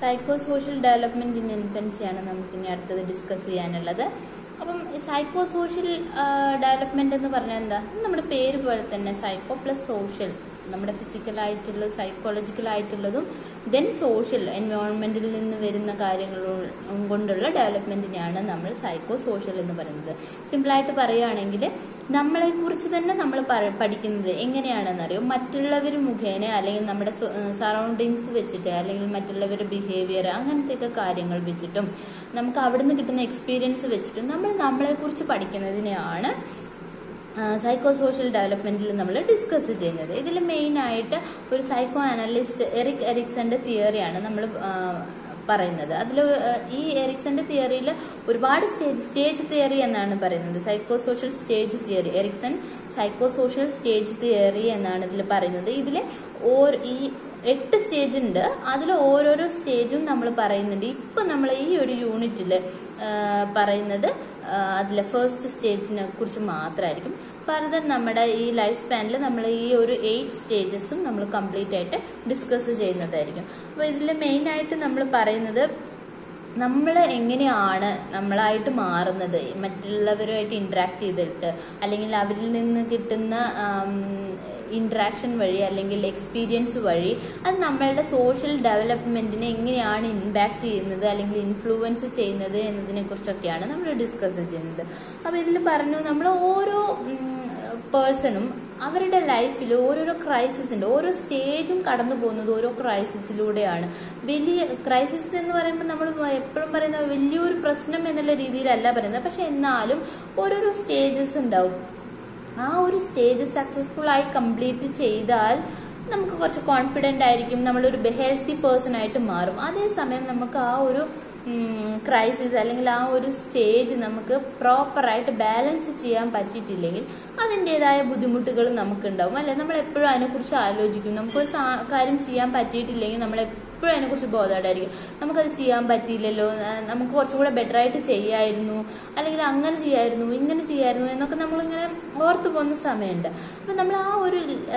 psycho social development in ഇൻഫൻസിയാണ് നമുക്കിനി അടുത്തത് ഡിസ്കസ് ചെയ്യാനുള്ളത് അപ്പം സൈക്കോ സോഷ്യൽ ഡെവലപ്മെന്റ് എന്ന് പറഞ്ഞാൽ എന്താ നമ്മുടെ പേര് പോലെ തന്നെ സൈക്കോ പ്ലസ് സോഷ്യൽ നമ്മുടെ ഫിസിക്കലായിട്ടുള്ള സൈക്കോളജിക്കലായിട്ടുള്ളതും ദെൻ സോഷ്യൽ എൻവയോൺമെന്റിൽ നിന്ന് വരുന്ന കാര്യങ്ങൾ കൊണ്ടുള്ള ഡെവലപ്മെന്റിനെയാണ് നമ്മൾ സൈക്കോ സോഷ്യൽ എന്ന് പറയുന്നത് സിമ്പിളായിട്ട് പറയുകയാണെങ്കിൽ നമ്മളെ കുറിച്ച് തന്നെ നമ്മൾ പറ- പഠിക്കുന്നത് എങ്ങനെയാണെന്നറിയോ മറ്റുള്ളവർ മുഖേന അല്ലെങ്കിൽ നമ്മുടെ സറൗണ്ടിങ്സ് വെച്ചിട്ട് അല്ലെങ്കിൽ മറ്റുള്ളവരുടെ ബിഹേവിയർ അങ്ങനത്തെയൊക്കെ കാര്യങ്ങൾ വെച്ചിട്ടും നമുക്ക് അവിടുന്ന് കിട്ടുന്ന എക്സ്പീരിയൻസ് വെച്ചിട്ടും നമ്മൾ നമ്മളെക്കുറിച്ച് പഠിക്കുന്നതിനെയാണ് സൈക്കോ സോഷ്യൽ ഡെവലപ്മെന്റിൽ നമ്മൾ ഡിസ്കസ് ചെയ്യുന്നത് ഇതിൽ മെയിനായിട്ട് ഒരു സൈക്കോ അനലിസ്റ്റ് എറിക് എറിക്സന്റെ തിയറിയാണ് നമ്മൾ പറയുന്നത് അതിൽ ഈ എറിക്സന്റെ തിയറിയിൽ ഒരുപാട് സ്റ്റേജ് സ്റ്റേജ് തിയറി എന്നാണ് പറയുന്നത് psycho social stage theory Erikson psycho social stage theory എന്നാണ് ഇതിൽ പറയുന്നത് ഇതിൽ ഓർ ഈ എട്ട് സ്റ്റേജ് ഉണ്ട് അതിൽ ഓരോരോ സ്റ്റേജും നമ്മൾ പറയുന്നുണ്ട് ഇപ്പം നമ്മൾ ഈ ഒരു യൂണിറ്റിൽ പറയുന്നത് അതിലെ ഫസ്റ്റ് സ്റ്റേജിനെ കുറിച്ച് മാത്രമായിരിക്കും ഫർദർ നമ്മുടെ ഈ ലൈഫ് സ്പാനിൽ നമ്മൾ ഈ ഒരു എയ്റ്റ് സ്റ്റേജസും നമ്മൾ കംപ്ലീറ്റ് ആയിട്ട് ഡിസ്കസ് ചെയ്യുന്നതായിരിക്കും അപ്പോൾ ഇതിൽ മെയിനായിട്ട് നമ്മൾ പറയുന്നത് നമ്മൾ എങ്ങനെയാണ് നമ്മളായിട്ട് മാറുന്നത് മറ്റുള്ളവരുമായിട്ട് ഇൻട്രാക്ട് ചെയ്തിട്ട് അല്ലെങ്കിൽ അവരിൽ നിന്ന് കിട്ടുന്ന ഇൻട്രാക്ഷൻ വഴി അല്ലെങ്കിൽ എക്സ്പീരിയൻസ് വഴി അത് നമ്മളുടെ സോഷ്യൽ ഡെവലപ്മെൻറ്റിനെ എങ്ങനെയാണ് ഇമ്പാക്റ്റ് ചെയ്യുന്നത് അല്ലെങ്കിൽ ഇൻഫ്ലുവൻസ് ചെയ്യുന്നത് എന്നതിനെ കുറിച്ചൊക്കെയാണ് നമ്മൾ ഡിസ്കസ് ചെയ്യുന്നത് അപ്പോൾ ഇതിൽ പറഞ്ഞു നമ്മൾ ഓരോ പേഴ്സണും അവരുടെ ലൈഫിൽ ഓരോരോ ക്രൈസിസിൻ്റെ ഓരോ സ്റ്റേജും കടന്നു പോകുന്നത് ഓരോ ക്രൈസിസിലൂടെയാണ് വലിയ ക്രൈസിസ് എന്ന് പറയുമ്പോൾ നമ്മൾ എപ്പോഴും പറയുന്ന വലിയൊരു പ്രശ്നം എന്നുള്ള രീതിയിലല്ല പറയുന്നത് പക്ഷെ എന്നാലും ഓരോരോ സ്റ്റേജസ് ഉണ്ടാവും ആ ഒരു സ്റ്റേജ് സക്സസ്ഫുൾ ആയി കംപ്ലീറ്റ് ചെയ്താൽ നമുക്ക് കുറച്ച് കോൺഫിഡൻ്റ് ആയിരിക്കും നമ്മളൊരു ഹെൽത്തി പേഴ്സൺ ആയിട്ട് മാറും അതേസമയം നമുക്ക് ആ ഒരു ക്രൈസിസ് അല്ലെങ്കിൽ ആ ഒരു സ്റ്റേജ് നമുക്ക് പ്രോപ്പറായിട്ട് ബാലൻസ് ചെയ്യാൻ പറ്റിയിട്ടില്ലെങ്കിൽ അതിൻ്റെതായ ബുദ്ധിമുട്ടുകൾ നമുക്കുണ്ടാവും അല്ലെ നമ്മൾ എപ്പോഴും അതിനെക്കുറിച്ച് ആലോചിക്കും നമുക്കൊരു സാ- കാര്യം ചെയ്യാൻ പറ്റിയിട്ടില്ലെങ്കിൽ നമ്മൾ എപ്പോഴും അതിനെക്കുറിച്ച് ബോധമായിട്ടായിരിക്കും നമുക്കത് ചെയ്യാൻ പറ്റിയില്ലല്ലോ ആ, നമുക്ക് കുറച്ചും കൂടെ ബെറ്റർ ആയിട്ട് ചെയ്യായിരുന്നു അല്ലെങ്കിൽ അങ്ങനെ ചെയ്യായിരുന്നു ഇങ്ങനെ ചെയ്യായിരുന്നു എന്നൊക്കെ നമ്മളിങ്ങനെ ഓർത്തു പോകുന്ന സമയമുണ്ട് അപ്പം നമ്മൾ ആ ഒരു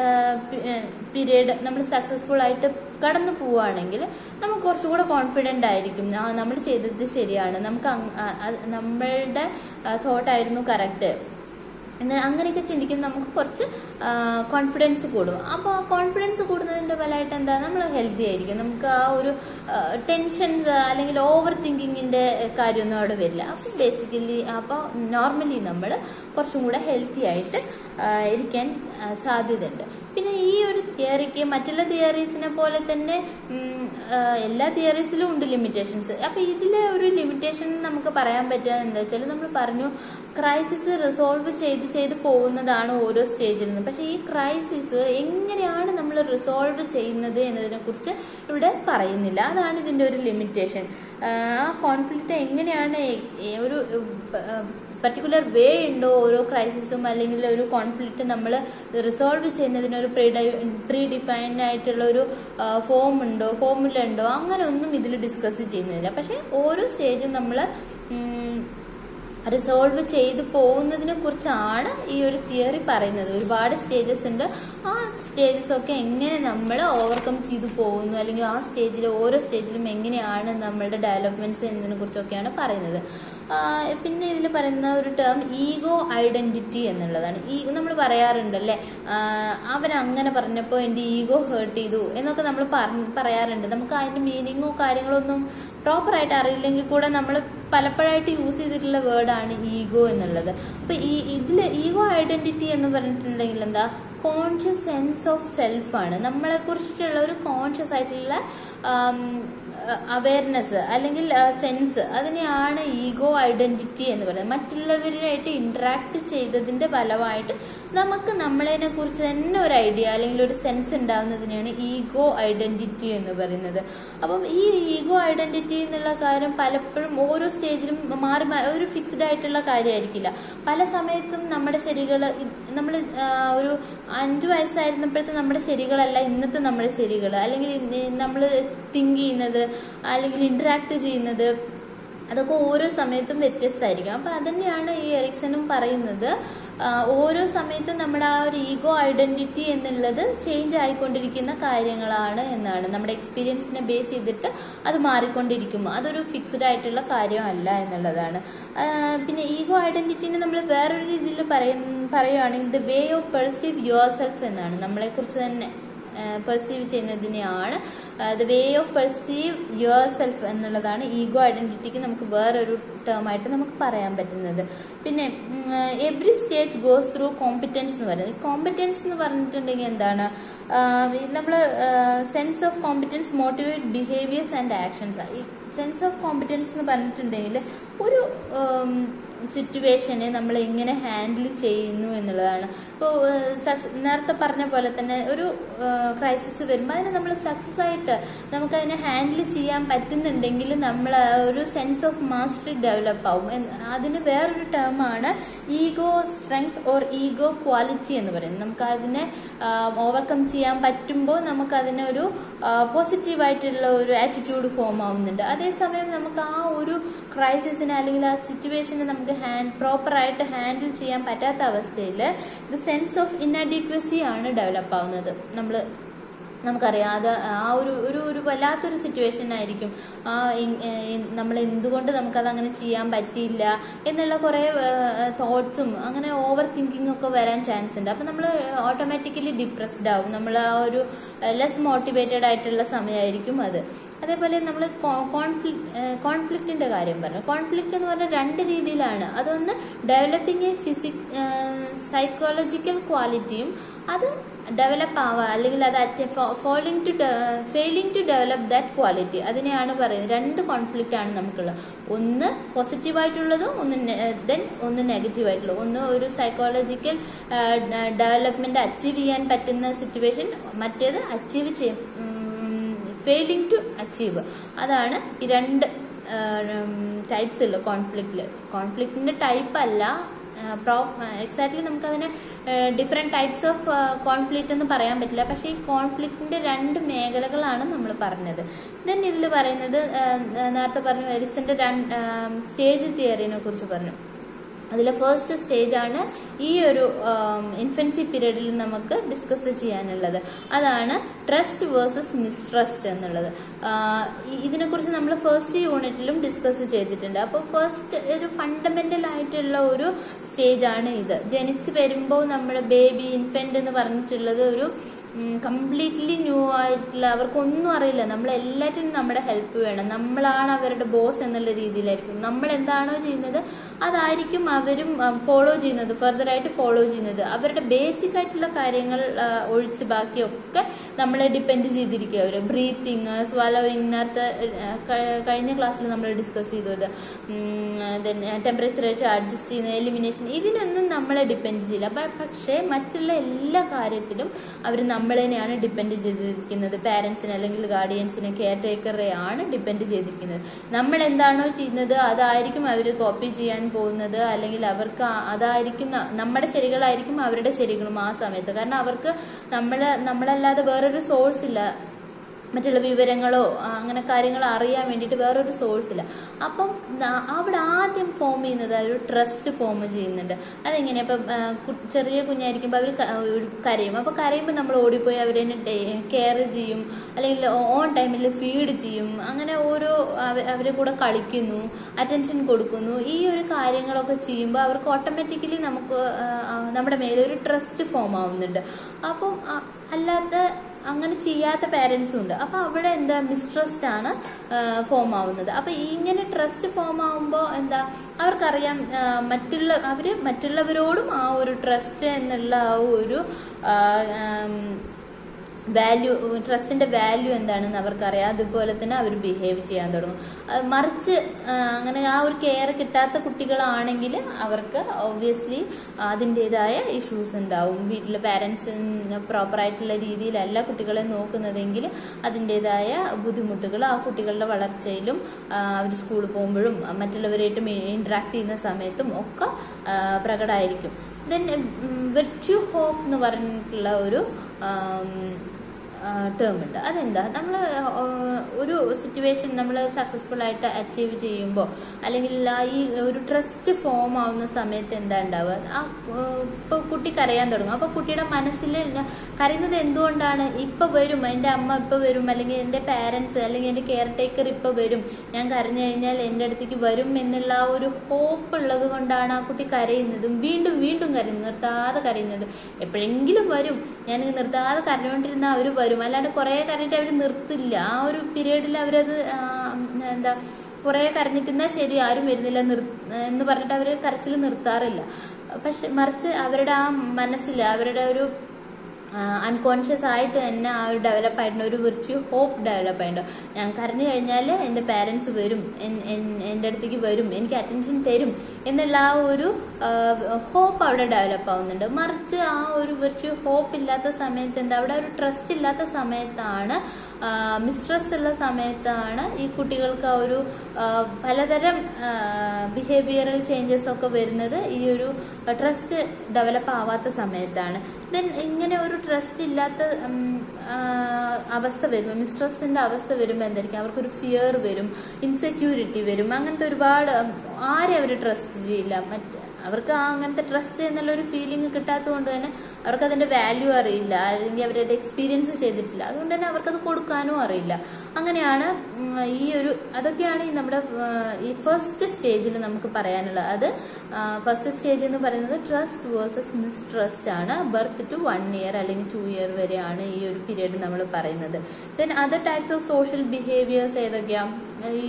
പീരീഡ് നമ്മൾ സക്സസ്ഫുൾ ആയിട്ട് കടന്നു പോവുകയാണെങ്കിൽ നമുക്ക് കുറച്ചും കൂടെ കോൺഫിഡൻ്റ് ആയിരിക്കും ആ നമ്മൾ ചെയ്തത് ശരിയാണ് നമുക്ക് അങ്- ആ- അത് നമ്മളുടെ തോട്ടായിരുന്നു കറക്റ്റ് എന്ന് അങ്ങനെയൊക്കെ ചിന്തിക്കും നമുക്ക് കുറച്ച് കോൺഫിഡൻസ് കൂടും അപ്പോൾ ആ കോൺഫിഡൻസ് കൂടുന്നതിൻ്റെ ഫലമായിട്ട് എന്താ നമ്മൾ ഹെൽത്തി ആയിരിക്കും നമുക്ക് ആ ഒരു ടെൻഷൻസ് അല്ലെങ്കിൽ ഓവർ തിങ്കിങ്ങിൻ്റെ കാര്യമൊന്നും അവിടെ വരില്ല അപ്പോൾ ബേസിക്കലി അപ്പോൾ നോർമലി നമ്മൾ കുറച്ചും കൂടെ ഹെൽത്തി ആയിട്ട് ആ, ഇരിക്കാൻ ആ, സാധ്യതയുണ്ട് പിന്നെ ഈ ഒരു തിയറിക്ക് മറ്റുള്ള തിയറീസിനെ പോലെ തന്നെ ഉം, ആ, എല്ലാ തിയറീസിലും ഉണ്ട് ലിമിറ്റേഷൻസ് അപ്പോൾ ഇതിലെ ഒരു ലിമിറ്റേഷൻ നമുക്ക് പറയാൻ പറ്റുക എന്താ വെച്ചാൽ നമ്മൾ പറഞ്ഞു ക്രൈസിസ് റിസോൾവ് ചെയ്ത് ചെയ്ത് പോകുന്നതാണ് ഓരോ സ്റ്റേജിൽ നിന്ന് പക്ഷേ ഈ ക്രൈസിസ് എങ്ങനെയാണ് നമ്മൾ റിസോൾവ് ചെയ്യുന്നത് എന്നതിനെക്കുറിച്ച് ഇവിടെ പറയുന്നില്ല അതാണ് ഇതിൻ്റെ ഒരു ലിമിറ്റേഷൻ ആ കോൺഫ്ലിക്റ്റ് എങ്ങനെയാണ് എ- ഒരു പർട്ടിക്കുലർ വേ ഉണ്ടോ ഓരോ ക്രൈസിസും അല്ലെങ്കിൽ ഒരു കോൺഫ്ലിക്റ്റ് നമ്മൾ റിസോൾവ് ചെയ്യുന്നതിന് ഒരു പ്രീ പ്രീ ഡിഫൈൻഡ് ആയിട്ടുള്ള ഒരു ഫോം ഉണ്ടോ ഫോമുല ഉണ്ടോ അങ്ങനെ ഒന്നും ഇതിൽ ഡിസ്കസ് ചെയ്യുന്നില്ല പക്ഷേ ഓരോ സ്റ്റേജും നമ്മൾ റിസോൾവ് ചെയ്തു പോകുന്നതിനെ കുറിച്ചാണ് ഈ ഒരു തിയറി പറയുന്നത് ഒരുപാട് സ്റ്റേജസ് ഉണ്ട് ആ സ്റ്റേജസ് ഒക്കെ എങ്ങനെ നമ്മൾ ഓവർകം ചെയ്തു പോകുന്നു അല്ലെങ്കിൽ ആ സ്റ്റേജിൽ ഓരോ സ്റ്റേജിലും എങ്ങനെയാണ് നമ്മളുടെ ഡെവലപ്മെന്റ്സ് എന്നതിനെ കുറിച്ചൊക്കെയാണ് പറയുന്നത് ആ, പിന്നെ ഇതിൽ പറയുന്ന ഒരു ടേം ഈഗോ ഐഡന്റിറ്റി എന്നുള്ളതാണ് ഈ നമ്മൾ പറയാറുണ്ടല്ലേ ആ, അവൻ അങ്ങനെ പറഞ്ഞപ്പോൾ എൻ്റെ ഈഗോ ഹേർട്ട് ചെയ്തു എന്നൊക്കെ നമ്മൾ പറഞ്ഞ് പറയാറുണ്ട് നമുക്ക് അതിൻ്റെ മീനിങ്ങോ കാര്യങ്ങളോ ഒന്നും പ്രോപ്പറായിട്ട് അറിയില്ലെങ്കിൽ കൂടെ നമ്മൾ പലപ്പോഴായിട്ട് യൂസ് ചെയ്തിട്ടുള്ള വേർഡാണ് ഈഗോ എന്നുള്ളത് അപ്പോൾ ഈ ഇതിൽ ഈഗോ ഐഡന്റിറ്റി എന്ന് പറഞ്ഞിട്ടുണ്ടെങ്കിൽ എന്താ കോൺഷ്യസ് സെൻസ് ഓഫ് സെൽഫാണ് നമ്മളെ കുറിച്ചിട്ടുള്ള ഒരു കോൺഷ്യസ് ആയിട്ടുള്ള അവയർനെസ് അല്ലെങ്കിൽ സെൻസ് അതിനെയാണ് ഈഗോ ഐഡന്റിറ്റി എന്ന് പറയുന്നത് മറ്റുള്ളവരുമായിട്ട് ഇന്ററാക്ട് ചെയ്തതിന്റെ ഫലമായിട്ട് നമുക്ക് നമ്മളതിനെ കുറിച്ച് തന്നെ ഒരു ഐഡിയ അല്ലെങ്കിൽ ഒരു സെൻസ് ഉണ്ടാകുന്നതിനെയാണ് ഈഗോ ഐഡന്റിറ്റി എന്ന് പറയുന്നത് അപ്പം ഈ ഈഗോ ഐഡന്റിറ്റി എന്നുള്ള കാര്യം പലപ്പോഴും ഓരോ സ്റ്റേജിലും മാറി മാറി ഒരു ഫിക്സ്ഡ് ആയിട്ടുള്ള കാര്യമായിരിക്കില്ല പല സമയത്തും നമ്മുടെ ശരികൾ നമ്മൾ ഒരു അഞ്ചു വയസ്സായിരുന്നപ്പോഴത്തെ നമ്മുടെ ശരികളല്ല ഇന്നത്തെ നമ്മുടെ ശരികൾ അല്ലെങ്കിൽ നമ്മൾ തിങ്ക് ചെയ്യുന്നത് അല്ലെങ്കിൽ ഇന്ററാക്ട് ചെയ്യുന്നത് അതൊക്കെ ഓരോ സമയത്തും വ്യത്യസ്തമായിരിക്കും അപ്പം അതന്നെയാണ് ഈ എറിക്സണും പറയുന്നത് ആ, ഓരോ സമയത്തും നമ്മുടെ ആ ഒരു ഈഗോ ഐഡന്റിറ്റി എന്നുള്ളത് ചേഞ്ച് ആയിക്കൊണ്ടിരിക്കുന്ന കാര്യങ്ങളാണ് എന്നാണ് നമ്മുടെ എക്സ്പീരിയൻസിനെ ബേസ് ചെയ്തിട്ട് അത് മാറിക്കൊണ്ടിരിക്കും അതൊരു ഫിക്സ്ഡ് ആയിട്ടുള്ള കാര്യമല്ല എന്നുള്ളതാണ് ആ, പിന്നെ ഈഗോ ഐഡന്റിറ്റിനെ നമ്മൾ വേറൊരു രീതിയിൽ പറയ പറയുകയാണെങ്കിൽ the way of perceive yourself എന്നാണ് നമ്മളെക്കുറിച്ച് തന്നെ പെർസീവ് ചെയ്യുന്നതിനെയാണ് the way of perceive yourself എന്നുള്ളതാണ് ഈഗോ ഐഡന്റിറ്റിക്ക് നമുക്ക് വേറൊരു ടേമായിട്ട് നമുക്ക് പറയാൻ പറ്റുന്നത് പിന്നെ every stage goes through competence എന്ന് പറയുന്നത് കോമ്പിറ്റൻസ് എന്ന് പറഞ്ഞിട്ടുണ്ടെങ്കിൽ എന്താണ് നമ്മൾ sense of competence motivate behaviours and actions ഈ സെൻസ് ഓഫ് കോമ്പിറ്റൻസ് എന്ന് പറഞ്ഞിട്ടുണ്ടെങ്കിൽ ഒരു സിറ്റുവേഷനെ നമ്മൾ എങ്ങനെ ഹാൻഡിൽ ചെയ്യുന്നു എന്നുള്ളതാണ് ഇപ്പോൾ നേരത്തെ പറഞ്ഞ പോലെ തന്നെ ഒരു ക്രൈസിസ് വരുമ്പോൾ അതിനെ നമ്മൾ സക്സസ് ആയിട്ട് നമുക്കതിനെ ഹാൻഡിൽ ചെയ്യാൻ പറ്റുന്നുണ്ടെങ്കിൽ നമ്മൾ ഒരു സെൻസ് ഓഫ് മാസ്റ്ററി ഡെവലപ്പ് ആവും എന്ന് അതിന് വേറൊരു ടേമാണ് ego strength or ego quality എന്ന് പറയുന്നത് നമുക്ക് അതിനെ ഓവർകം ചെയ്യാൻ പറ്റുമ്പോൾ നമുക്കതിനെ ഒരു പോസിറ്റീവായിട്ടുള്ള ഒരു ആറ്റിറ്റ്യൂഡ് ഫോം ആവുന്നുണ്ട് അതേസമയം നമുക്ക് ആ ഒരു ക്രൈസിസിനെ അല്ലെങ്കിൽ ആ സിറ്റുവേഷനെ നമുക്ക് ഹാൻഡ് പ്രോപ്പറായിട്ട് ഹാൻഡിൽ ചെയ്യാൻ പറ്റാത്ത അവസ്ഥയിൽ ദ സെൻസ് ഓഫ് ഇൻഅഡീക്വസി ആണ് ഡെവലപ്പ് ആവുന്നത് നമ്മൾ നമുക്കറിയാം അത് ആ ഒരു ഒരു ഒരു വല്ലാത്തൊരു സിറ്റുവേഷൻ ആയിരിക്കും ആ ഇ- ഏ- നമ്മൾ എന്തുകൊണ്ട് നമുക്കത് അങ്ങനെ ചെയ്യാൻ പറ്റിയില്ല എന്നുള്ള കുറേ തോട്ട്സും അങ്ങനെ ഓവർ തിങ്കിങ് ഒക്കെ വരാൻ ചാൻസ് ഉണ്ട് അപ്പം നമ്മൾ ഓട്ടോമാറ്റിക്കലി ഡിപ്രസ്ഡ് ആവും നമ്മൾ ആ ഒരു ലെസ് മോട്ടിവേറ്റഡ് ആയിട്ടുള്ള സമയമായിരിക്കും അത് അതേപോലെ നമ്മൾ കോൺഫ്ലിക്ട് കോൺഫ്ലിക്റ്റിന്റെ കാര്യം പറഞ്ഞു കോൺഫ്ലിക്റ്റ് എന്ന് പറഞ്ഞാൽ രണ്ട് രീതിയിലാണ് അതൊന്ന് ഡെവലപ്പിംഗ് എ ഫിസിക് സൈക്കോളജിക്കൽ ക്വാളിറ്റിയും അത് ഡെവലപ്പ് ആവുക അല്ലെങ്കിൽ അത് at falling to failing to develop that quality അതിനെയാണ് പറയുന്നത് രണ്ട് കോൺഫ്ലിക്റ്റ് ആണ് നമുക്കുള്ളത് ഒന്ന് പോസിറ്റീവായിട്ടുള്ളതും ഒന്ന് ദെൻ ഒന്ന് നെഗറ്റീവ് ആയിട്ടുള്ളത് ഒന്ന് ഒരു സൈക്കോളജിക്കൽ ഡെവലപ്മെന്റ് അച്ചീവ് ചെയ്യാൻ പറ്റുന്ന സിറ്റുവേഷൻ മറ്റേത് അച്ചീവ് ചെയ്യ ഫെയിലിംഗ് ടു അച്ചീവ് അതാണ് ഈ രണ്ട് ടൈപ്സ് ഉള്ള കോൺഫ്ലിക്റ്റിൽ കോൺഫ്ലിക്റ്റിന്റെ ടൈപ്പ് അല്ല പ്രോ എക്സാക്ട്ലി നമുക്കതിനെ ഡിഫറെൻറ്റ് ടൈപ്സ് ഓഫ് കോൺഫ്ലിക്റ്റ് എന്ന് പറയാൻ പറ്റില്ല പക്ഷേ ഈ കോൺഫ്ലിക്റ്റിന്റെ രണ്ട് മേഖലകളാണ് നമ്മൾ പറഞ്ഞത് ദെൻ ഇതിൽ പറയുന്നത് ആ, നേരത്തെ പറഞ്ഞു എരിക്സന്റെ രണ്ട് സ്റ്റേജ് തിയറിനെ കുറിച്ച് പറഞ്ഞു അതിലെ ഫസ്റ്റ് സ്റ്റേജ് ആണ് ഈ ഒരു ഇൻഫൻസി പീരീഡിൽ നമുക്ക് ഡിസ്കസ് ചെയ്യാനുള്ളത് അതാണ് ട്രസ്റ്റ് വേഴ്സസ് മിസ്ട്രസ്റ്റ് എന്നുള്ളത് ആഹ് ഇ- ഇതിനെക്കുറിച്ച് നമ്മൾ ഫസ്റ്റ് യൂണിറ്റിലും ഡിസ്കസ് ചെയ്തിട്ടുണ്ട് അപ്പോൾ ഫസ്റ്റ് ഒരു ഫണ്ടമെന്റൽ ആയിട്ടുള്ള ഒരു സ്റ്റേജ് ആണ് ഇത് ജനിച്ചു വരുമ്പോൾ നമ്മുടെ ബേബി ഇൻഫൻറ്റ് എന്ന് പറഞ്ഞിട്ടുള്ളത് ഒരു കംപ്ലീറ്റ്ലി ന്യൂ ആയിട്ടുള്ള അവർക്കൊന്നും അറിയില്ല നമ്മൾ എല്ലാറ്റിനും നമ്മുടെ ഹെൽപ്പ് വേണം നമ്മളാണ് അവരുടെ ബോസ് എന്നുള്ള രീതിയിലായിരിക്കും നമ്മൾ എന്താണോ ചെയ്യുന്നത് അതായിരിക്കും അവരും ഫോളോ ചെയ്യുന്നത് ഫർദർ ആയിട്ട് ഫോളോ ചെയ്യുന്നത് അവരുടെ ബേസിക് ആയിട്ടുള്ള കാര്യങ്ങൾ ആ, ഒഴിച്ച് ബാക്കിയൊക്കെ നമ്മളെ ഡിപ്പെൻഡ് ചെയ്തിരിക്കുക അവർ ബ്രീത്തിങ് സ്വലോയിങ് നേരത്തെ ആ, ക- കഴിഞ്ഞ ക്ലാസ്സിൽ നമ്മൾ ഡിസ്കസ് ചെയ്തു ഇത് ടെമ്പറേച്ചർ ആയിട്ട് അഡ്ജസ്റ്റ് ചെയ്യുന്ന എലിമിനേഷൻ ഇതിനൊന്നും നമ്മളെ ഡിപ്പെൻഡ് ചെയ്യില്ല പ- പക്ഷേ മറ്റുള്ള എല്ലാ കാര്യത്തിലും അവർ നമ്മളെന്നെയാണ് ഡിപ്പെൻഡ് ചെയ്തിരിക്കുന്നത് പാരൻസിനെ അല്ലെങ്കിൽ ഗാർഡിയൻസിനെ കെയർ ടേക്കറെ ആണ് ഡിപ്പെൻഡ് ചെയ്തിരിക്കുന്നത് നമ്മൾ എന്താണോ ചെയ്യുന്നത് അതായിരിക്കും അവർ കോപ്പി ചെയ്യാൻ പോകുന്നത് അല്ലെങ്കിൽ അവർക്ക് ആ- അതായിരിക്കും ന- നമ്മുടെ ശരികളായിരിക്കും അവരുടെ ശരികളും ആ സമയത്ത് കാരണം അവർക്ക് നമ്മളെ നമ്മളല്ലാതെ വേറൊരു സോഴ്സ് ഇല്ല മറ്റുള്ള വിവരങ്ങളോ ആ, അങ്ങനെ കാര്യങ്ങൾ അറിയാൻ വേണ്ടിയിട്ട് വേറൊരു സോഴ്സ് ഇല്ല അപ്പം ന- അവിടെ ആദ്യം ഫോം ചെയ്യുന്നത് ആ ഒരു ട്രസ്റ്റ് ഫോം ചെയ്യുന്നുണ്ട് അതെങ്ങനെയാ ഇപ്പം ആ, കു- ചെറിയ കുഞ്ഞായിരിക്കുമ്പോൾ അവർ കരയും അപ്പോൾ കരയുമ്പോൾ നമ്മൾ ഓടിപ്പോയി അവരെ കെയർ ചെയ്യും അല്ലെങ്കിൽ ഓൺ ടൈമിൽ ഫീഡ് ചെയ്യും അങ്ങനെ ഓരോ അവ- അവരെ കൂടെ കളിക്കുന്നു അറ്റൻഷൻ കൊടുക്കുന്നു ഈ ഒരു കാര്യങ്ങളൊക്കെ ചെയ്യുമ്പോൾ അവർക്ക് ഓട്ടോമാറ്റിക്കലി നമുക്ക് ആ, ആ, നമ്മുടെ മേലെ ഒരു ട്രസ്റ്റ് ഫോം ആവുന്നുണ്ട് അപ്പം ആ, അല്ലാത്ത അങ്ങനെ ചെയ്യാത്ത പാരൻസും ഉണ്ട് അപ്പോൾ അവിടെ എന്താ മിസ്ട്രസ്റ്റ് ആണ് ഫോം ആവുന്നത് അപ്പോൾ ഇങ്ങനെ ട്രസ്റ്റ് ഫോം ആവുമ്പോൾ എന്താ അവർക്കറിയാം ആ, മറ്റുള്ള അവർ മറ്റുള്ളവരോടും ആ ഒരു ട്രസ്റ്റ് എന്നുള്ള ആ ഒരു ആ, ആം, വാല്യൂ ട്രസ്റ്റിന്റെ വാല്യൂ എന്താണെന്ന് അവർക്കറിയാം അതുപോലെ തന്നെ അവർ ബിഹേവ് ചെയ്യാൻ തുടങ്ങും അത് മറിച്ച് ആ, അങ്ങനെ ആ ഒരു കെയർ കിട്ടാത്ത കുട്ടികളാണെങ്കിൽ അവർക്ക് ഒബ്വിയസ്ലി അതിൻ്റെതായ ഇഷ്യൂസ് ഉണ്ടാവും വീട്ടിലെ പാരൻസ് പ്രോപ്പറായിട്ടുള്ള രീതിയിലല്ല കുട്ടികളെ നോക്കുന്നതെങ്കിൽ അതിൻ്റെതായ ബുദ്ധിമുട്ടുകൾ ആ കുട്ടികളുടെ വളർച്ചയിലും അവർ സ്കൂളിൽ പോകുമ്പോഴും മറ്റുള്ളവരായിട്ട് ഇൻട്രാക്ട് ചെയ്യുന്ന സമയത്തും ഒക്കെ ആ, പ്രകടമായിരിക്കും ദെൻ വിർച്യു ഹോപ്പ് എന്ന് പറഞ്ഞിട്ടുള്ള ഒരു ആം, ടേം ഉണ്ട് അതെന്താ നമ്മൾ ഒരു സിറ്റുവേഷൻ നമ്മൾ സക്സസ്ഫുൾ ആയിട്ട് അച്ചീവ് ചെയ്യുമ്പോൾ അല്ലെങ്കിൽ ആ ഈ ഒരു ട്രസ്റ്റ് ഫോം ആവുന്ന സമയത്ത് എന്താ ഉണ്ടാവുക ആ ഇപ്പോൾ കുട്ടി കരയാൻ തുടങ്ങും അപ്പോൾ കുട്ടിയുടെ മനസ്സിൽ കരയുന്നത് എന്തുകൊണ്ടാണ് ഇപ്പോൾ വരും എൻ്റെ അമ്മ ഇപ്പോൾ വരും അല്ലെങ്കിൽ എൻ്റെ പാരൻസ് അല്ലെങ്കിൽ എൻ്റെ കെയർ ടേക്കർ ഇപ്പോൾ വരും ഞാൻ കരഞ്ഞു കഴിഞ്ഞാൽ എൻ്റെ അടുത്തേക്ക് വരും എന്നുള്ള ആ ഒരു ഹോപ്പ് ഉള്ളത് കൊണ്ടാണ് ആ കുട്ടി കരയുന്നതും വീണ്ടും വീണ്ടും കരയുന്നത് നിർത്താതെ കരയുന്നതും എപ്പോഴെങ്കിലും വരും ഞാൻ നിർത്താതെ കരഞ്ഞുകൊണ്ടിരുന്ന അവർ വരും അല്ലാണ്ട് കുറേ കരഞ്ഞിട്ട് അവർ നിർത്തില്ല ആ ഒരു പീരീഡിൽ അവരത് ആ, എന്താ കുറേ കരഞ്ഞിട്ടുന്നാൽ ശരി ആരും വരുന്നില്ല നിർ എന്ന് പറഞ്ഞിട്ട് അവർ കരച്ചിൽ നിർത്താറില്ല പക്ഷെ മറിച്ച് അവരുടെ ആ മനസ്സിൽ അവരുടെ ഒരു അൺകോൺഷ്യസ് ആയിട്ട് തന്നെ ആ ഒരു ഡെവലപ്പ് ആയിട്ടുണ്ട് ഒരു വിർച്വൽ ഹോപ്പ് ഡെവലപ്പ് ആയിട്ടുണ്ട് ഞാൻ കരഞ്ഞു കഴിഞ്ഞാൽ എൻ്റെ പാരൻസ് വരും എൻ- എൻ- എൻ്റെ അടുത്തേക്ക് വരും എനിക്ക് അറ്റൻഷൻ തരും എന്നുള്ള ആ ഒരു ഹോപ്പ് അവിടെ ഡെവലപ്പ് ആവുന്നുണ്ട് മറിച്ച് ആ ഒരു വിർച്വൽ ഹോപ്പ് ഇല്ലാത്ത സമയത്ത് എന്താ അവിടെ ഒരു ട്രസ്റ്റ് ഇല്ലാത്ത സമയത്താണ് മിസ്ട്രസ് ഉള്ള സമയത്താണ് ഈ കുട്ടികൾക്ക് ആ ഒരു ആ, പലതരം ബിഹേവിയറൽ ചേഞ്ചസ് ഒക്കെ വരുന്നത് ഈ ഒരു ട്രസ്റ്റ് ഡെവലപ്പ് ആവാത്ത സമയത്താണ് ദെൻ ഇങ്ങനെ ഒരു ട്രസ്റ്റ് ഇല്ലാത്ത ഉം, ആ, അവസ്ഥ വരുമ്പോൾ മിസ്ട്രസിന്റെ അവസ്ഥ വരുമ്പോൾ എന്തായിരിക്കും അവർക്കൊരു ഫിയർ വരും ഇൻസെക്യൂരിറ്റി വരും അങ്ങനത്തെ ഒരുപാട് ഉം, ആരെ അവർ ട്രസ്റ്റ് ചെയ്യില്ല മറ്റ് അവർക്ക് ആ അങ്ങനത്തെ ട്രസ്റ്റ് എന്നുള്ള ഒരു ഫീലിംഗ് കിട്ടാത്തത് കൊണ്ട് തന്നെ അവർക്ക് അതിന്റെ വാല്യൂ അറിയില്ല അല്ലെങ്കിൽ അവരത് എക്സ്പീരിയൻസ് ചെയ്തിട്ടില്ല അതുകൊണ്ട് തന്നെ അവർക്കത് കൊടുക്കാനും അറിയില്ല അങ്ങനെയാണ് ഉം, ഈ ഒരു അതൊക്കെയാണ് ഈ നമ്മുടെ ആ, ഈ ഫസ്റ്റ് സ്റ്റേജിൽ നമുക്ക് പറയാനുള്ളത് അത് ഫസ്റ്റ് സ്റ്റേജ് എന്ന് പറയുന്നത് ട്രസ്റ്റ് വേഴ്സസ് മിസ്ട്രസ്റ്റ് ആണ് ബർത്ത് ടു വൺ ഇയർ അല്ലെങ്കിൽ ടു ഇയർ വരെയാണ് ഈ ഒരു പീരീഡ് നമ്മൾ പറയുന്നത് then other types of social behaviours ഏതൊക്കെയാണ് ഈ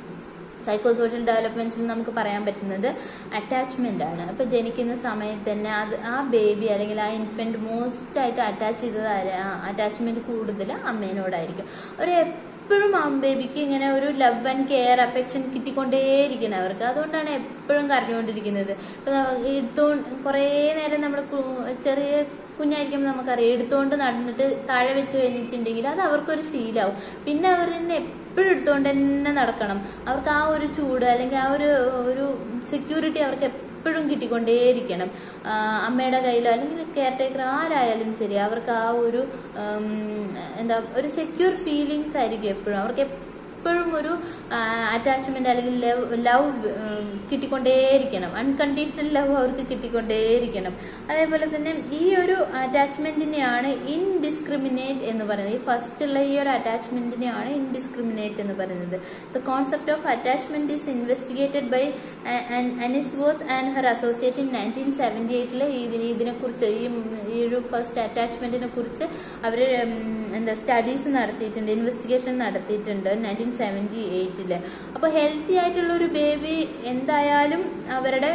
സൈക്കോ സോഷ്യൽ ഡെവലപ്മെന്റ്സിൽ നമുക്ക് പറയാൻ പറ്റുന്നത് അറ്റാച്ച്മെന്റ് ആണ് അപ്പൊ ജനിക്കുന്ന സമയത്ത് തന്നെ അത് ആ ബേബി അല്ലെങ്കിൽ ആ ഇൻഫന്റ് മോസ്റ്റ് ആയിട്ട് അറ്റാച്ച് ചെയ്തത് അറ്റാച്ച്മെന്റ് കൂടുതൽ അമ്മേനോടായിരിക്കും ഒരു എപ്പോഴും ആ ബേബിക്ക് ഇങ്ങനെ ഒരു ലവ് ആൻഡ് കെയർ അഫെക്ഷൻ കിട്ടിക്കൊണ്ടേയിരിക്കണം അവർക്ക് അതുകൊണ്ടാണ് എപ്പോഴും കരഞ്ഞുകൊണ്ടിരിക്കുന്നത് ഇപ്പൊ എടുത്തോ കുറേ നേരം നമ്മൾ ചെറിയ കുഞ്ഞായിരിക്കുമ്പോൾ നമുക്കറിയാം എടുത്തുകൊണ്ട് നടന്നിട്ട് താഴെ വെച്ച് കഴിഞ്ഞിട്ടുണ്ടെങ്കിൽ അത് അവർക്കൊരു ശീലമാവും പിന്നെ അവർ തന്നെ എപ്പോഴും എടുത്തുകൊണ്ട് തന്നെ നടക്കണം അവർക്ക് ആ ഒരു ചൂട് അല്ലെങ്കിൽ ആ ഒരു ഒരു സെക്യൂരിറ്റി അവർക്ക് എപ്പോഴും കിട്ടിക്കൊണ്ടേയിരിക്കണം ആ, അമ്മയുടെ കയ്യിലോ അല്ലെങ്കിൽ കെയർ ടേക്കർ ആരായാലും ശരി അവർക്ക് ആ ഒരു ഉം, എന്താ ഒരു സെക്യൂർ ഫീലിങ്സ് ആയിരിക്കും എപ്പോഴും അവർക്ക് എപ്പോഴും ഒരു അറ്റാച്ച്മെന്റ് അല്ലെങ്കിൽ ലവ് ലവ് കിട്ടിക്കൊണ്ടേയിരിക്കണം അൺകണ്ടീഷണൽ ലവ് അവർക്ക് കിട്ടിക്കൊണ്ടേയിരിക്കണം അതേപോലെ തന്നെ ഈ ഒരു അറ്റാച്ച്മെന്റിനെയാണ് ഇൻഡിസ്ക്രിമിനേറ്റ് എന്ന് പറയുന്നത് ഈ ഫസ്റ്റ് ഉള്ള ഈ ഒരു അറ്റാച്ച്മെന്റിനെയാണ് ഇൻഡിസ്ക്രിമിനേറ്റ് എന്ന് പറയുന്നത് the concept of attachment is investigated by Ainsworth and her associate in nineteen seventy എയ്റ്റിൽ ഇതിനെ ഇതിനെക്കുറിച്ച് ഈ ഈ ഒരു ഫസ്റ്റ് അറ്റാച്ച്മെന്റിനെ കുറിച്ച് അവർ എന്താ സ്റ്റഡീസ് നടത്തിയിട്ടുണ്ട് ഇൻവെസ്റ്റിഗേഷൻ നടത്തിയിട്ടുണ്ട് നയൻറ്റീൻ സെവൻറ്റി എയ്റ്റില് അപ്പോൾ ഹെൽത്തി ആയിട്ടുള്ള ഒരു ബേബി എന്തായാലും അവരുടെ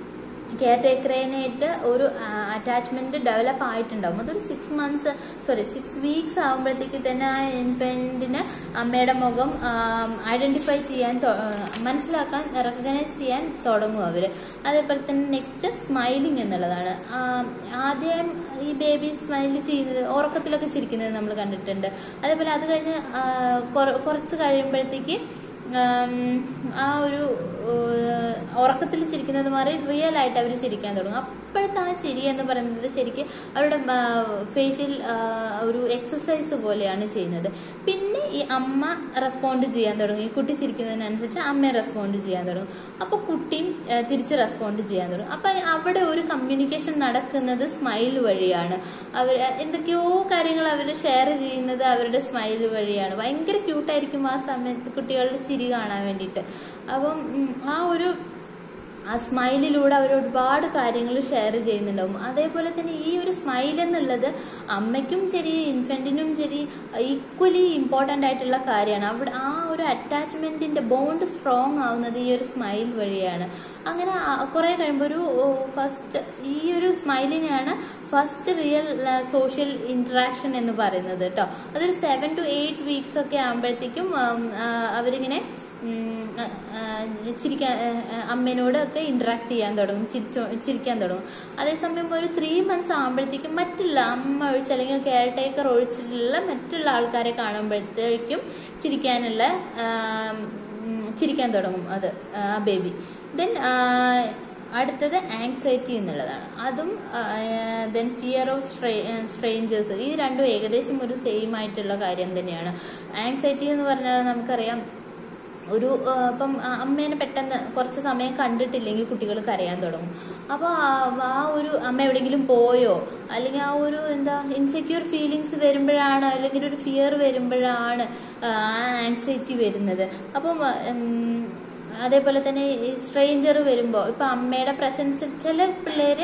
കെയർ ടേക്കറിനായിട്ട് ഒരു അറ്റാച്ച്മെന്റ് ഡെവലപ്പ് ആയിട്ടുണ്ടാവും അതൊരു six months sorry six weeks ആകുമ്പോഴത്തേക്ക് തന്നെ ആ ഇൻഫൻറ്റിന് അമ്മയുടെ മുഖം ഐഡന്റിഫൈ ചെയ്യാൻ തൊ- ആ, മനസ്സിലാക്കാൻ റെക്കഗ്നൈസ് ചെയ്യാൻ തുടങ്ങും അവർ അതേപോലെ തന്നെ നെക്സ്റ്റ് സ്മൈലിംഗ് എന്നുള്ളതാണ് ആ, ആദ്യം ഈ ബേബി സ്മൈൽ ചെയ്യുന്നത് ഉറക്കത്തിലൊക്കെ ചിരിക്കുന്നത് നമ്മൾ കണ്ടിട്ടുണ്ട് അതേപോലെ അത് കഴിഞ്ഞ് ആ, കുറ- കുറച്ച് കഴിയുമ്പോഴത്തേക്ക് ആം, ആ ഒരു ഏഹ്, ഉറക്കത്തിൽ ചിരിക്കുന്നത് മാറി റിയൽ ആയിട്ട് അവർ ചിരിക്കാൻ തുടങ്ങും അപ്പോഴത്തെ ആ ചിരി എന്ന് പറയുന്നത് ശരിക്കും അവരുടെ ഫേഷ്യൽ ഒരു എക്സസൈസ് പോലെയാണ് ചെയ്യുന്നത് പിന്നെ ഈ അമ്മ റെസ്പോണ്ട് ചെയ്യാൻ തുടങ്ങും ഈ കുട്ടി ചിരിക്കുന്നതിനനുസരിച്ച് അമ്മ റെസ്പോണ്ട് ചെയ്യാൻ തുടങ്ങും അപ്പോൾ കുട്ടിയും ഏഹ്, തിരിച്ച് റെസ്പോണ്ട് ചെയ്യാൻ തുടങ്ങും അപ്പം അവിടെ ഒരു കമ്മ്യൂണിക്കേഷൻ നടക്കുന്നത് സ്മൈൽ വഴിയാണ് അവർ എന്തൊക്കെയോ കാര്യങ്ങൾ അവർ ഷെയർ ചെയ്യുന്നത് അവരുടെ സ്മൈൽ വഴിയാണ് ഭയങ്കര ക്യൂട്ടായിരിക്കും ആ സമയത്ത് കുട്ടികളുടെ ചിരി കാണാൻ വേണ്ടിയിട്ട് അപ്പം ഉം, ആ ഒരു ആ സ്മൈലിലൂടെ അവർ ഒരുപാട് കാര്യങ്ങൾ ഷെയർ ചെയ്യുന്നുണ്ടാവും അതേപോലെ തന്നെ ഈ ഒരു സ്മൈൽ എന്നുള്ളത് അമ്മയ്ക്കും ശരി ഇൻഫൻറ്റിനും ശരി ഈക്വലി ഇമ്പോർട്ടൻ്റ് ആയിട്ടുള്ള കാര്യമാണ് അവിടെ ആ ഒരു അറ്റാച്ച്മെൻറ്റിൻ്റെ ബോണ്ട് സ്ട്രോങ് ആവുന്നത് ഈ ഒരു സ്മൈൽ വഴിയാണ് അങ്ങനെ കുറേ കഴിയുമ്പോൾ ഒരു ഫസ്റ്റ് ഈ ഒരു സ്മൈലിനെയാണ് ഫസ്റ്റ് റിയൽ സോഷ്യൽ ഇൻട്രാക്ഷൻ എന്ന് പറയുന്നത് കേട്ടോ അതൊരു സെവൻ ടു എയ്റ്റ് വീക്സ് ഒക്കെ ആകുമ്പോഴത്തേക്കും ഉം, ആ, അവരിങ്ങനെ ഉം, ആ, ആ, ചിരിക്കാൻ ആ, ആ, അമ്മേനോട് ഒക്കെ ഇന്ററാക്ട് ചെയ്യാൻ തുടങ്ങും ചിരിച്ചോ ചിരിക്കാൻ തുടങ്ങും അതേസമയം ഒരു ത്രീ മന്ത്സ് ആകുമ്പോഴത്തേക്കും മറ്റുള്ള അമ്മ ഒഴിച്ച് അല്ലെങ്കിൽ കെയർ ടേക്കർ ഒഴിച്ചിട്ടുള്ള മറ്റുള്ള ആൾക്കാരെ കാണുമ്പോഴത്തേക്കും ചിരിക്കാനുള്ള ആ, ഉം, ചിരിക്കാൻ തുടങ്ങും അത് ആ ബേബി ദെൻ അടുത്തത് ആങ്സൈറ്റി എന്നുള്ളതാണ് അതും ദെൻ ഫിയർ ഓഫ് സ്ട്രേഞ്ചേഴ്സ് ഈ രണ്ടും ഏകദേശം ഒരു സെയിം ആയിട്ടുള്ള കാര്യം തന്നെയാണ് ആങ്സൈറ്റി എന്ന് പറഞ്ഞാൽ നമുക്കറിയാം ഒരു ആ, ഇപ്പം ആ, അമ്മേനെ പെട്ടെന്ന് കുറച്ച് സമയം കണ്ടിട്ടില്ലെങ്കിൽ കുട്ടികൾ കരയാൻ തുടങ്ങും അപ്പോൾ ആ ഒരു അമ്മ എവിടെയെങ്കിലും പോയോ അല്ലെങ്കിൽ ആ ഒരു എന്താ ഇൻസെക്യൂർ ഫീലിങ്സ് വരുമ്പോഴാണ് അല്ലെങ്കിൽ ഒരു ഫിയർ വരുമ്പോഴാണ് ആ ആങ്സൈറ്റി വരുന്നത് അപ്പം ഉം, അതേപോലെ തന്നെ ഈ സ്ട്രേഞ്ചർ വരുമ്പോൾ ഇപ്പം അമ്മയുടെ പ്രസൻസ് ചില പിള്ളേർ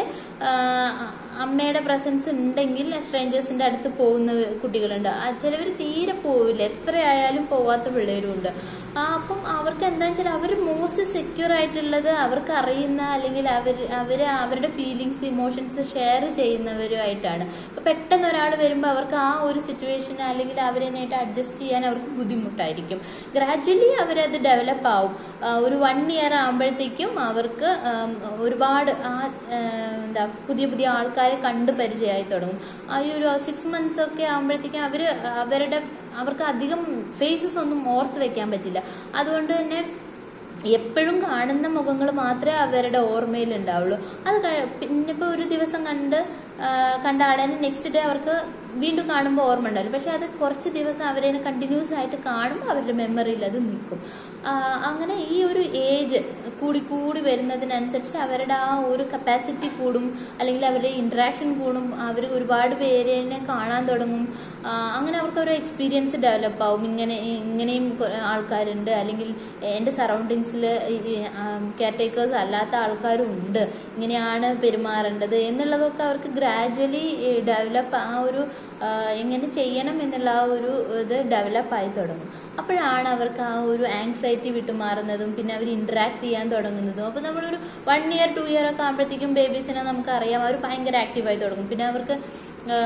അമ്മയുടെ പ്രസൻസ് ഉണ്ടെങ്കിൽ സ്ട്രേഞ്ചേഴ്സിൻ്റെ അടുത്ത് പോകുന്ന കുട്ടികളുണ്ട് ചിലവർ തീരെ പോവില്ല എത്രയായാലും പോവാത്ത പിള്ളേരും ഉണ്ട് ആ, അപ്പം അവർക്ക് എന്താ വെച്ചാൽ അവർ മോസ്റ്റ് സെക്യൂർ ആയിട്ടുള്ളത് അവർക്ക് അറിയുന്ന അല്ലെങ്കിൽ അവർ അവർ അവരുടെ ഫീലിങ്സ് ഇമോഷൻസ് ഷെയർ ചെയ്യുന്നവരുമായിട്ടാണ് ഇപ്പം പെട്ടെന്ന് ഒരാൾ വരുമ്പോൾ അവർക്ക് ആ ഒരു സിറ്റുവേഷൻ അല്ലെങ്കിൽ അവരതിനായിട്ട് അഡ്ജസ്റ്റ് ചെയ്യാൻ അവർക്ക് ബുദ്ധിമുട്ടായിരിക്കും ഗ്രാജ്വലി അവരത് ഡെവലപ്പ് ആവും ആ, ഒരു വൺ ഇയർ ആകുമ്പോഴത്തേക്കും അവർക്ക് ആം, ഒരുപാട് ആ ആ, എന്താ പുതിയ പുതിയ ആൾക്കാരെ കണ്ട് പരിചയമായി തുടങ്ങും ആ ഈ ഒരു സിക്സ് മന്ത്സ് ഒക്കെ ആകുമ്പോഴത്തേക്കും അവർ അവരുടെ അവർക്ക് അധികം ഫേസസ് ഒന്നും ഓർത്ത് വെക്കാൻ പറ്റില്ല അതുകൊണ്ട് തന്നെ എപ്പോഴും കാണുന്ന മുഖങ്ങൾ മാത്രമേ അവരുടെ ഓർമ്മയിൽ ഉണ്ടാവുള്ളൂ അത് കഴി- പിന്നെ ഇപ്പോൾ ഒരു ദിവസം കണ്ട് ആ, കണ്ട ആളെ നെക്സ്റ്റ് ഡേ അവർക്ക് വീണ്ടും കാണുമ്പോൾ ഓർമ്മ ഉണ്ടാവില്ല പക്ഷെ അത് കുറച്ച് ദിവസം അവരെ കണ്ടിന്യൂസ് ആയിട്ട് കാണുമ്പോൾ അവരുടെ മെമ്മറിയിൽ അത് നിൽക്കും ആ, അങ്ങനെ ഈ ഒരു ഏജ് കൂടി കൂടി വരുന്നതിനനുസരിച്ച് അവരുടെ ആ ഒരു കപ്പാസിറ്റി കൂടും അല്ലെങ്കിൽ അവരുടെ ഇൻട്രാക്ഷൻ കൂടും അവർ ഒരുപാട് പേരെ കാണാൻ തുടങ്ങും ആ, അങ്ങനെ അവർക്ക് ഒരു എക്സ്പീരിയൻസ് ഡെവലപ്പ് ആവും ഇങ്ങനെ ഇങ്ങനെയും കുറെ ആൾക്കാരുണ്ട് അല്ലെങ്കിൽ എൻ്റെ സറൗണ്ടിങ്സിൽ കെയർ ടേക്കേഴ്സ് അല്ലാത്ത ആൾക്കാരും ഉണ്ട് ഇങ്ങനെയാണ് പെരുമാറേണ്ടത് എന്നുള്ളതൊക്കെ അവർക്ക് ഗ്രാജ്വലി ഡെവലപ്പ് ആ ഒരു ആ, എങ്ങനെ ചെയ്യണം എന്നുള്ള ആ ഒരു ഇത് ഡെവലപ്പ് ആയി തുടങ്ങും അപ്പോഴാണ് അവർക്ക് ആ ഒരു ആങ്സൈറ്റി വിട്ടുമാറുന്നതും പിന്നെ അവർ ഇൻറ്ററാക്ട് ചെയ്യാൻ തുടങ്ങുന്നതും അപ്പോൾ നമ്മളൊരു വൺ ഇയർ ടു ഇയർ ഒക്കെ ആകുമ്പോഴത്തേക്കും ബേബീസിനെ നമുക്കറിയാം അവർ ഭയങ്കര ആക്റ്റീവായി തുടങ്ങും പിന്നെ അവർക്ക് ആ,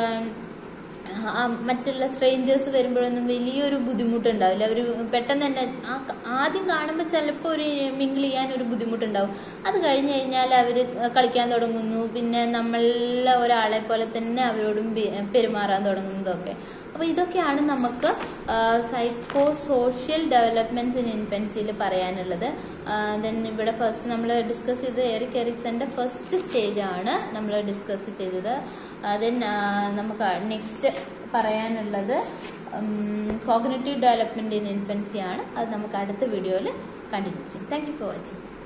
ആ മറ്റുള്ള സ്ട്രേഞ്ചേഴ്സ് വരുമ്പോഴൊന്നും വലിയൊരു ബുദ്ധിമുട്ടുണ്ടാവില്ല അവർ പെട്ടെന്ന് തന്നെ ആ ക- ആദ്യം കാണുമ്പോൾ ചിലപ്പോൾ ഒരു മിങ്കിൾ ചെയ്യാൻ ഒരു ബുദ്ധിമുട്ടുണ്ടാവും അത് കഴിഞ്ഞ് കഴിഞ്ഞാൽ അവർ കളിക്കാൻ തുടങ്ങുന്നു പിന്നെ നമ്മളുടെ ഒരാളെ പോലെ തന്നെ അവരോടും ബി- പെരുമാറാൻ തുടങ്ങുന്നതൊക്കെ അപ്പോൾ ഇതൊക്കെയാണ് നമുക്ക് സൈക്കോ സോഷ്യൽ ഡെവലപ്മെന്റ്സ് ഇൻ ഇൻഫൻസിയിൽ പറയാനുള്ളത് ദെൻ ഇവിടെ ഫസ്റ്റ് നമ്മൾ ഡിസ്കസ് ചെയ്ത് എറിക് എറിക്സന്റെ ഫസ്റ്റ് സ്റ്റേജ് ആണ് നമ്മൾ ഡിസ്കസ് ചെയ്തത് ദെൻ നമുക്ക് നെക്സ്റ്റ് പറയാനുള്ളത് കോഗ്നറ്റീവ് ഡെവലപ്മെന്റ് ഇൻ ഇൻഫൻസി ആണ് അത് നമുക്ക് അടുത്ത വീഡിയോയിൽ കണ്ടിന്യൂ ചെയ്യും താങ്ക് യു ഫോർ വാച്ചിങ്